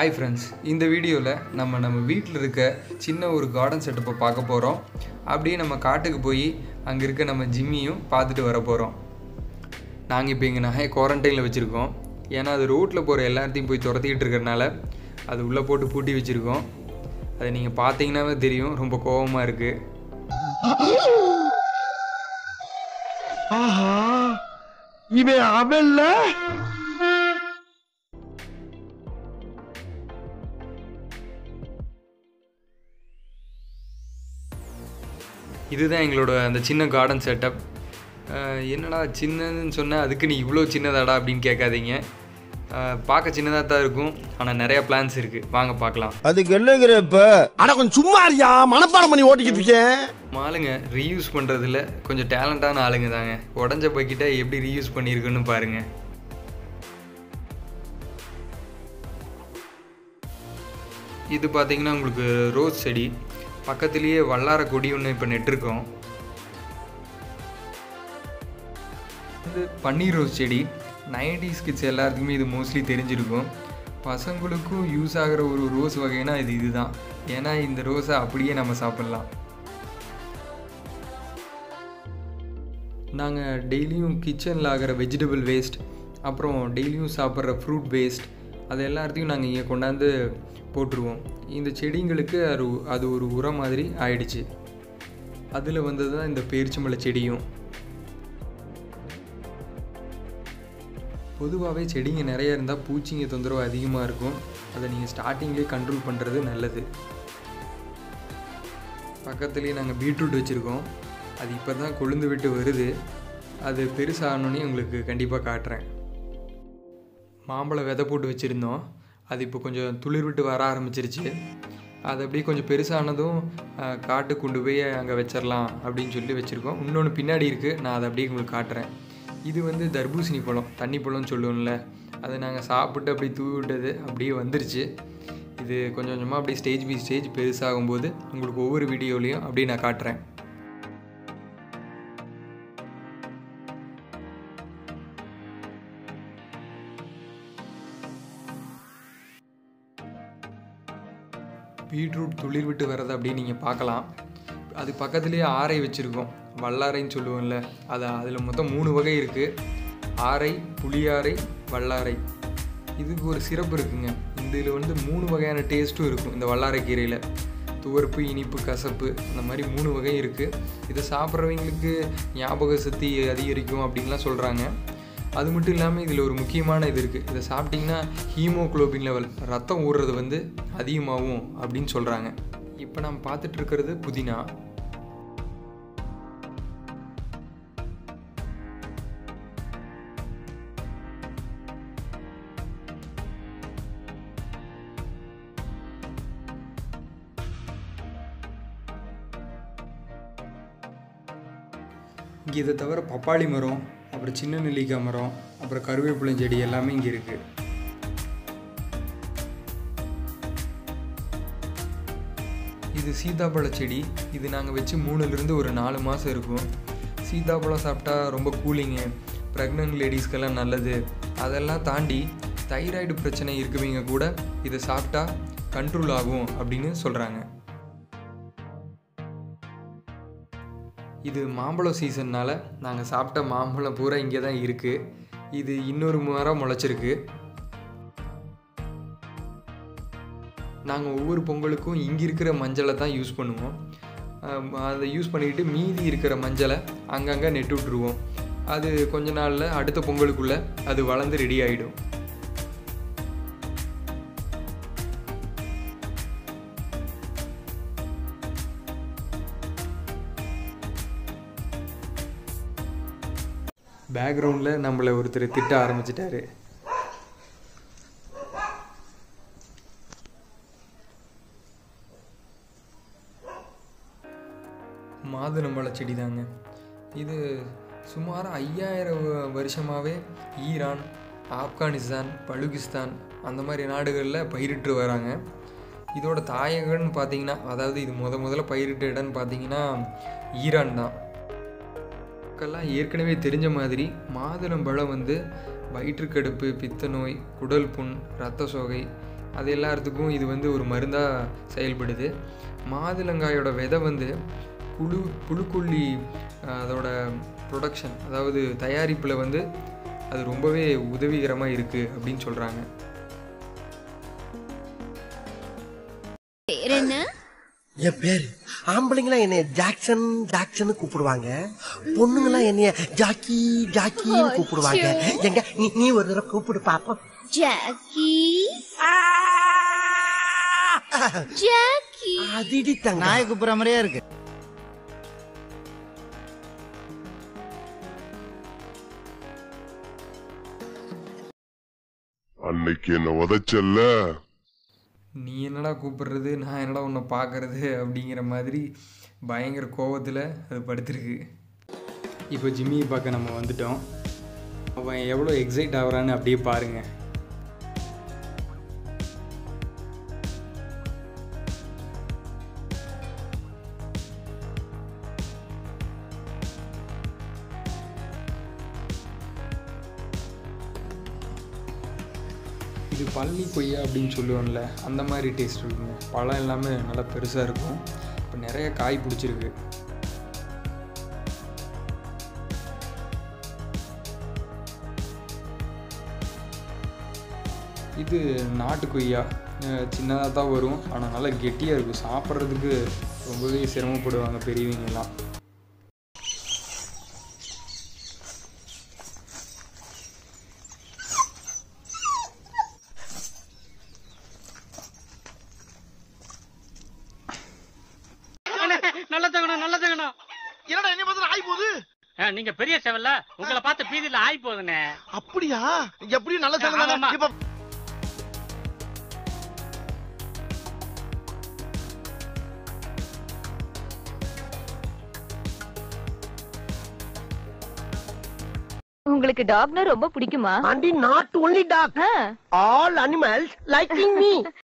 Hi friends இந்த வீடியோவில் நம்ம நம்ம வீட்டில் இருக்க சின்ன ஒரு கார்டன் செட்டப்பை பார்க்க போகிறோம் அப்படியே நம்ம காட்டுக்கு போய் அங்கே இருக்க நம்ம ஜிம்மியும் பார்த்துட்டு வர போகிறோம் நாங்கள் இப்போ எங்கள் நகையை குவாரண்டைனில் வச்சுருக்கோம் ஏன்னா அது ரோட்டில் போகிற எல்லாத்தையும் போய் துரத்திக்கிட்டு இருக்கிறனால அது உள்ளே போட்டு பூட்டி வச்சுருக்கோம் அதை நீங்கள் பார்த்தீங்கன்னாவே தெரியும் ரொம்ப கோபமாக இருக்குது ஆஹா இவன் அவன்ல இதுதான் எங்களோட அந்த சின்ன கார்டன் செட்டப் என்னடா சின்னதுன்னு சொன்னால் அதுக்கு நீ இவ்வளோ சின்னதாடா அப்படின்னு கேட்காதீங்க அஹ், பார்க்க சின்னதாக தான் இருக்கும் ஆனால் நிறையா பிளான்ஸ் இருக்குது வாங்க பார்க்கலாம் அதுக்கு என்னங்கிற இப்ப அட கொஞ்சம் சும்மா இருக்கியா மனப்பாடம் பண்ணி ஓட்டிக்கிட்டு இருக்கேன் ஆளுங்க ரீயூஸ் பண்ணுறதுல கொஞ்சம் டேலண்டான ஆளுங்க தாங்க உடஞ்ச பக்கிட்ட எப்படி ரீயூஸ் பண்ணியிருக்குன்னு பாருங்கள் இது பார்த்தீங்கன்னா உங்களுக்கு ரோஸ் செடி பக்கத்துலேயே வல்லார கொடி ஒன்று இப்போ நெட்டிருக்கோம் இது பன்னீர் ரோஸ் செடி நைன்டிஸ் கிட்ஸ் எல்லாத்துக்குமே இது மோஸ்ட்லி தெரிஞ்சிருக்கும் பசங்களுக்கும் யூஸ் ஆகிற ஒரு ரோஸ் வகைனா இது இதுதான் ஏன்னா இந்த ரோஸை அப்படியே நம்ம சாப்பிட்லாம் நாங்கள் டெய்லியும் கிச்சனில் ஆகிற வெஜிடபிள் வேஸ்ட் அப்புறம் டெய்லியும் சாப்பிட்ற ஃப்ரூட் வேஸ்ட் அது எல்லாத்தையும் நாங்கள் இங்கே கொண்டாந்து போட்டுருவோம் இந்த செடிங்களுக்கு அது அது ஒரு உரம் மாதிரி ஆயிடுச்சு அதில் வந்தது தான் இந்த பேரிச்சம்பழ செடியும் பொதுவாகவே செடிங்க நிறைய இருந்தால் பூச்சிங்க தொந்தரவு அதிகமாக இருக்கும் அதை நீங்கள் ஸ்டார்டிங்லேயே கண்ட்ரோல் பண்ணுறது நல்லது பக்கத்துலேயே நாங்கள் பீட்ரூட் வச்சுருக்கோம் அது இப்போ தான் கொழுந்து விட்டு வருது அது பெருசாகணுன்னே உங்களுக்கு கண்டிப்பாக காட்டுறேன் மாம்பழம் விதை போட்டு வச்சுருந்தோம் அது இப்போ கொஞ்சம் துளிர் விட்டு வர ஆரம்பிச்சிருச்சு அது அப்படியே கொஞ்சம் பெருசானதும் அஹ், காட்டுக்கு கொண்டு போய் அங்கே வச்சிடலாம் அப்படின்னு சொல்லி வச்சுருக்கோம் இன்னொன்று பின்னாடி இருக்குது நான் அதை அப்படியே உங்களுக்கு காட்டுறேன் இது வந்து தர்பூசணி பழம் தண்ணி பழம்னு சொல்லுவோம்ல அதை நாங்கள் சாப்பிட்டு அப்படியே தூவி விட்டது அப்படியே வந்துருச்சு இது கொஞ்சம் கொஞ்சமாக அப்படியே ஸ்டேஜ் பை ஸ்டேஜ் பெருசாகும்போது உங்களுக்கு ஒவ்வொரு வீடியோலையும் அப்படியே நான் காட்டுறேன் பீட்ரூட் துளிர் விட்டு வர்றதை அப்படியே நீங்கள் பார்க்கலாம் அது பக்கத்துலேயே ஆரை வச்சுருக்கோம் வல்லாரைன்னு சொல்லுவோம்ல அது அதில் மொத்தம் மூணு வகை இருக்குது ஆரை புளியாரை வல்லாரை இதுக்கு ஒரு சிறப்பு இருக்குங்க இந்த இதில் வந்து மூணு வகையான டேஸ்ட்டும் இருக்கும் இந்த வல்லாரை கீரையில் துவர்ப்பு இனிப்பு கசப்பு அந்த மாதிரி மூணு வகை இருக்குது இதை சாப்பிட்றவங்களுக்கு ஞாபக சக்தி அதிகரிக்கும் அப்படின்லாம் சொல்கிறாங்க அது மட்டும் இல்லாமல் இதில் ஒரு முக்கியமான இது இருக்குது இதை சாப்பிட்டிங்கன்னா ஹீமோகுளோபின் லெவல் ரத்தம் ஊறுறது வந்து அதிகமாகும் அப்படின்னு சொல்கிறாங்க இப்போ நம்ம பார்த்துட்டு இருக்கிறது புதினா இங்கே இதை தவிர பப்பாளி மரம் அப்புறம் சின்ன நெல்லிக்காய் மரம் அப்புறம் கருவேப்பிலை செடி எல்லாமே இங்கே இருக்குது இது சீதாப்பழ செடி இது நாங்கள் வச்சு மூணுலேருந்து ஒரு நாலு மாதம் இருக்கும் சீதாப்பழம் சாப்பிட்டா ரொம்ப கூலிங்கு ப்ரெக்னென்ட் லேடிஸ்க்கெல்லாம் நல்லது அதெல்லாம் தாண்டி தைராய்டு பிரச்சனை இருக்கவங்க கூட இதை சாப்பிட்டா கண்ட்ரோல் ஆகும் அப்படின்னு சொல்கிறாங்க இது மாம்பழம் சீசன்னால் நாங்கள் சாப்பிட்ட மாம்பழம் பூரா இங்கே தான் இருக்குது இது இன்னொரு மரம் முளைச்சிருக்கு நாங்கள் ஒவ்வொரு பொங்கலுக்கும் இங்கே இருக்கிற மஞ்சளை தான் யூஸ் பண்ணுவோம் ஆம், அதை யூஸ் பண்ணிக்கிட்டு மீதி இருக்கிற மஞ்சளை அங்கங்கே நெட்டு விட்ருவோம் அது கொஞ்ச நாளில் அடுத்த பொங்கலுக்குள்ளே அது வளர்ந்து ரெடி ஆகிடும் பேக்ரவுண்டில் நம்மளை ஒருத்தர் திட்ட ஆரம்பிச்சிட்டாரு மாதுளம்பழ செடி தாங்க இது சுமார் ஐயாயிரம் வ- வருஷமாகவே ஈரான் ஆப்கானிஸ்தான் பலுகிஸ்தான் அந்த மாதிரி நாடுகளில் பயிரிட்டு வராங்க இதோட தாயகம்னு பார்த்தீங்கன்னா அதாவது இது முத முதல்ல பயிரிட்ட இடம்னு பார்த்தீங்கன்னா ஈரான் தான் மக்கள்லாம் ஏற்கனவே தெரிஞ்ச மாதிரி மாதுளம்பழம் வந்து வயிற்றுக்கடுப்பு பித்த நோய் குடல் புண் இரத்த சோகை அது எல்லாத்துக்கும் இது வந்து ஒரு மருந்தாக செயல்படுது மாதுளங்காயோட விதை வந்து புழு புழுக்கொல்லி அஹ், அதோட ப்ரொடக்ஷன் அதாவது தயாரிப்பில் வந்து அது ரொம்பவே உதவிகரமாக இருக்குது அப்படின்னு சொல்கிறாங்க பேர் என்ன என் பேரு ஆம்பளைங்களா என்னைய ஜாக்சன் ஜாக்சன் கூப்பிடுவாங்க பொண்ணுங்களா என்னைய ஜாக்கி ஜாக்கின்னு கூப்பிடுவாங்க எங்க நீ நீ ஒரு தடவை கூப்பிடு பாப்போம் ஜாக்கி ஜாக்கி அதிடி தங்க நாய் கூப்பிடுற மாதிரியே இருக்கு அன்னைக்கு என்ன உதைச்சல்ல நீ என்னடா கூப்பிடுறது நான் என்னடா உன்னை பார்க்கறது அப்படிங்கிற மாதிரி பயங்கர கோவத்தில் அது படுத்திருக்கு இப்போ ஜிம்மியை பார்க்க நம்ம வந்துட்டோம் அவன் எவ்வளோ எக்ஸைட் ஆகுறான்னு அப்படியே பாருங்கள் இது பழனி கொய்யா அப்படின்னு சொல்லுவோம்ல அந்த மாதிரி டேஸ்ட் இருக்குங்க பழம் எல்லாமே நல்லா பெருசாக இருக்கும் இப்போ நிறைய காய் பிடிச்சிருக்கு இது நாட்டு கொய்யா சின்னதாக தான் வரும் ஆனால் நல்லா கெட்டியாக இருக்கும் சாப்பிட்றதுக்கு ரொம்பவே சிரமப்படுவாங்க பெரியவங்கெல்லாம் நல்ல தங்கணும் நல்ல தங்கணும் என்னடா என்ன பார்த்து ஆய் போகுது நீங்க பெரிய செவல்ல உங்களை பார்த்து பீதியில ஆயி போகுதுண்ணே அப்படியா எப்படியும் நல்ல ஆமாமா. சங்கம் இப்ப உங்களுக்கு டாக்னா ரொம்ப பிடிக்குமா ஆண்டி நாட் ஒன்லி டாக் ஆ, ஆல் அனிமல்ஸ் லைக்கிங் மீ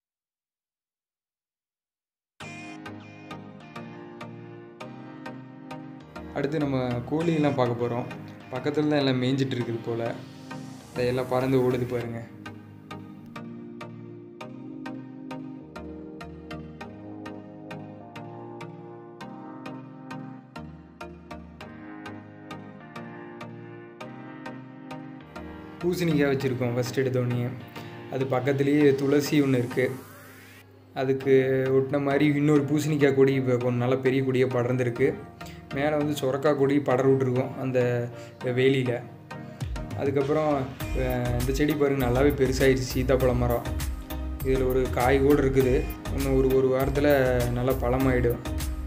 அடுத்து நம்ம கோழியெல்லாம் பார்க்க போகிறோம் பக்கத்தில் தான் எல்லாம் மேய்ஞ்சிட்டு இருக்குது போல் அதையெல்லாம் பறந்து ஓடுது பாருங்க பூசணிக்காய் வச்சுருக்கோம் ஃபஸ்ட் எடுத்தோடனே அது பக்கத்துலேயே துளசி ஒன்று இருக்குது அதுக்கு ஒட்டின மாதிரி இன்னொரு பூசணிக்காய் கொடி இப்போ கொஞ்சம் நல்ல பெரிய கொடியாக படர்ந்துருக்கு மேலே வந்து சுரக்காய் கொடி படர விட்ருக்கோம் அந்த வேலியில் அதுக்கப்புறம் அஹ், இந்த செடி பாருங்க நல்லாவே பெருசாகிடுச்சு சீத்தாப்பழ மரம் இதில் ஒரு காய் கூட இருக்குது இன்னும் ஒரு ஒரு வாரத்தில் நல்லா பழமாயிடும்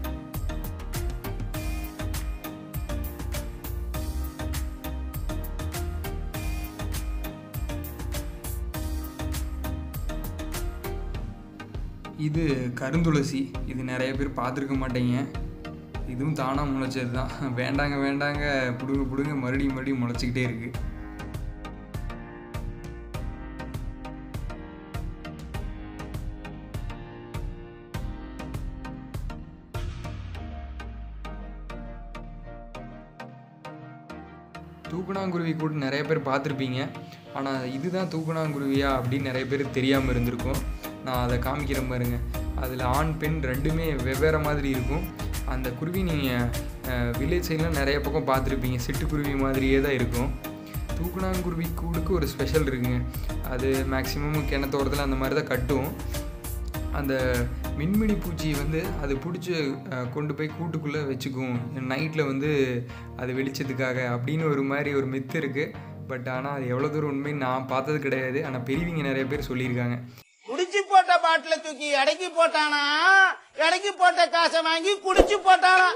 இது கருந்துளசி இது நிறைய பேர் பார்த்துருக்க மாட்டீங்க இதுவும் தானாக முளைச்சது தான் வேண்டாங்க வேண்டாங்க பிடுங்க பிடுங்க மறுபடியும் மறுபடியும் முளைச்சிக்கிட்டே இருக்குது தூக்குனாங்குருவி கூட நிறைய பேர் பார்த்துருப்பீங்க ஆனால் இதுதான் தூக்குனாங்குருவியா அப்படின்னு நிறைய பேர் தெரியாமல் இருந்திருக்கும் நான் அதை காமிக்கிறேன் பாருங்க அதில் ஆண் பெண் ரெண்டுமே வெவ்வேறு மாதிரி இருக்கும் அந்த குருவி நீங்கள் வில்லேஜ் சைட்லாம் நிறைய பக்கம் பார்த்துருப்பீங்க சிட்டுக்குருவி மாதிரியே தான் இருக்கும் தூக்குனாங்குருவி கூடுக்கு ஒரு ஸ்பெஷல் இருக்குங்க அது மேக்ஸிமம் கிணத்தோரத்தில் அந்த மாதிரி தான் கட்டும் அந்த மின்மினி பூச்சி வந்து அது பிடிச்சி அஹ், கொண்டு போய் கூட்டுக்குள்ளே வச்சுக்கும் நைட்டில் வந்து அது வெளிச்சத்துக்காக அப்படின்னு ஒரு மாதிரி ஒரு மித்து இருக்குது பட் ஆனால் அது எவ்வளோ தூரம் உண்மை நான் பார்த்தது கிடையாது ஆனால் பெரியவங்க நிறைய பேர் சொல்லியிருக்காங்க குடிச்சு போட்ட பாட்டில தூக்கி எடைக்கு போட்டானா எடைக்கு போட்ட காசை வாங்கி குடிச்சு போட்டானா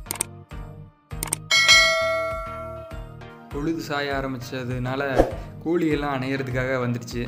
பொழுது சாய ஆரம்பித்ததுனால கோழியெல்லாம் அணையிறதுக்காக வந்துடுச்சு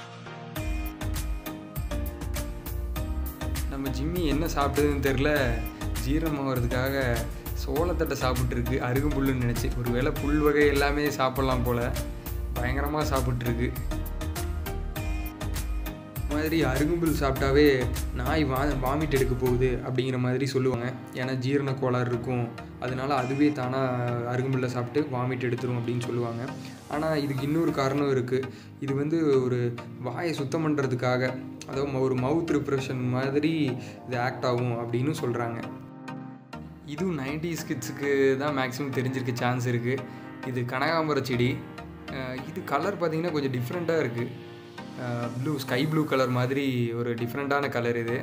நம்ம ஜிம்மி என்ன சாப்பிட்டதுன்னு தெரில ஜீரணமாகறதுக்காக சோளத்தட்டை சாப்பிட்ருக்கு அருகம்புல்லுன்னு நினச்சி ஒருவேளை புல் வகை எல்லாமே சாப்பிட்லாம் போல் பயங்கரமாக சாப்பிட்ருக்கு மாதிரி அருகும்புல் சாப்பிட்டாவே நாய் வா வாமிட் எடுக்க போகுது அப்படிங்கிற மாதிரி சொல்லுவாங்க ஏன்னா ஜீரண கோளாறு இருக்கும் அதனால அதுவே தானாக அருகும்புல்லை சாப்பிட்டு வாமிட் எடுத்துரும் அப்படின்னு சொல்லுவாங்க ஆனால் இதுக்கு இன்னொரு காரணம் இருக்குது இது வந்து ஒரு வாயை சுத்தம் பண்ணுறதுக்காக அதாவது ம- ஒரு மவுத் ரிப்ரெஷன் மாதிரி இது ஆக்ட் ஆகும் அப்படின்னு சொல்கிறாங்க இதுவும் நைன்டிஸ் கிட்ஸுக்கு தான் மேக்ஸிமம் தெரிஞ்சிருக்க சான்ஸ் இருக்குது இது கனகாம்பர செடி அஹ் இது கலர் பார்த்தீங்கன்னா கொஞ்சம் டிஃப்ரெண்ட்டாக இருக்குது ப்ளூ ஸ்கை ப்ளூ கலர் மாதிரி ஒரு டிஃப்ரெண்ட்டான கலர் இது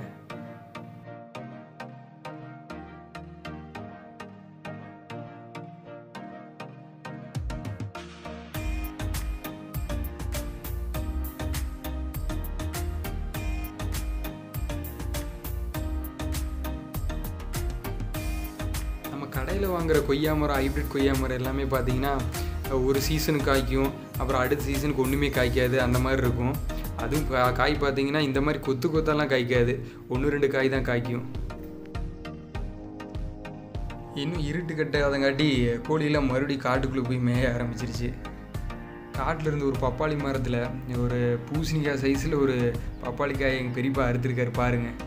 நம்ம கடையில் வாங்குற கொய்யா மரம் ஹைப்ரிட் கொய்யா மரம் எல்லாமே பார்த்தீங்கன்னா ஒரு சீசனுக்கு காய்க்கும் அப்புறம் அடுத்த சீசனுக்கு ஒன்றுமே காய்க்காது அந்த மாதிரி இருக்கும் அதுவும் கா- காய் பார்த்தீங்கன்னா இந்த மாதிரி கொத்து கொத்தெல்லாம் காய்க்காது ஒன்று ரெண்டு காய் தான் காய்க்கும் இன்னும் இருட்டு கட்டாதங்காட்டி கோழியெல்லாம் மறுபடியும் காட்டுக்குள்ளே போய் மேய ஆரம்பிச்சிருச்சு காட்டுல இருந்து ஒரு பப்பாளி மரத்தில் ஒரு பூசணிக்காய் சைஸில் ஒரு பப்பாளி காய் எங்கள் பெரியப்பா அறுத்துருக்காரு பாருங்கள்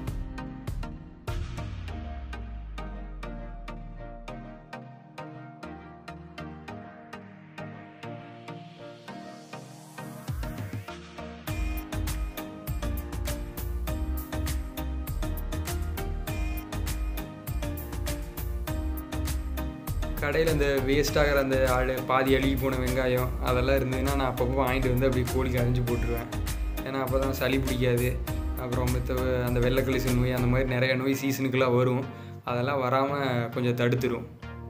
கடையில் இந்த வேஸ்ட் ஆகிற அந்த அழு பாதி அழுகி போன வெங்காயம் அதெல்லாம் இருந்ததுன்னா நான் அப்பப்போ வாங்கிட்டு வந்து அப்படியே கோழிக்கு அரிஞ்சு போட்டுருவேன் ஏன்னா அப்போ தான் சளி பிடிக்காது அப்புறம் மித்த அந்த வெள்ளைக்கழிசு நோய் அந்த மாதிரி நிறைய நோய் சீசனுக்கெல்லாம் வரும் அதெல்லாம் வராமல் கொஞ்சம் தடுத்துரும்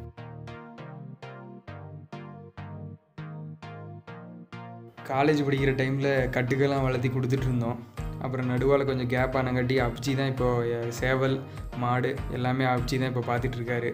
காலேஜ் படிக்கிற டைமில் கட்டுக்கெல்லாம் வளர்த்தி கொடுத்துட்டு இருந்தோம் அப்புறம் நடுவால் கொஞ்சம் கேப் ஆனங்காட்டி அப்ச்சி தான் இப்போ அஹ், சேவல் மாடு எல்லாமே அப்ச்சி தான் இப்போ பார்த்துட்டு இருக்காரு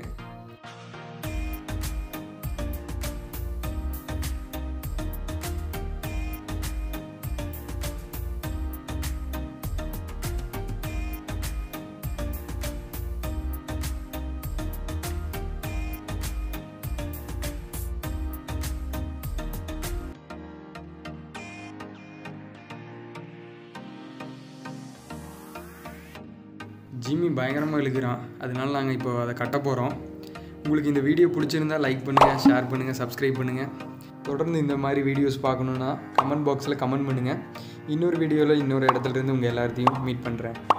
ஜிம்மி பயங்கரமாக இழுக்கிறான் அதனால நாங்கள் இப்போ அதை கட்ட போகிறோம் உங்களுக்கு இந்த வீடியோ பிடிச்சிருந்தா லைக் பண்ணுங்கள் ஷேர் பண்ணுங்கள் சப்ஸ்கிரைப் பண்ணுங்கள் தொடர்ந்து இந்த மாதிரி வீடியோஸ் பார்க்கணுன்னா கமெண்ட் பாக்ஸில் கமெண்ட் பண்ணுங்கள் இன்னொரு வீடியோவில் இன்னொரு இடத்துல இருந்து உங்கள் எல்லாத்தையும் மீட் பண்ணுறேன்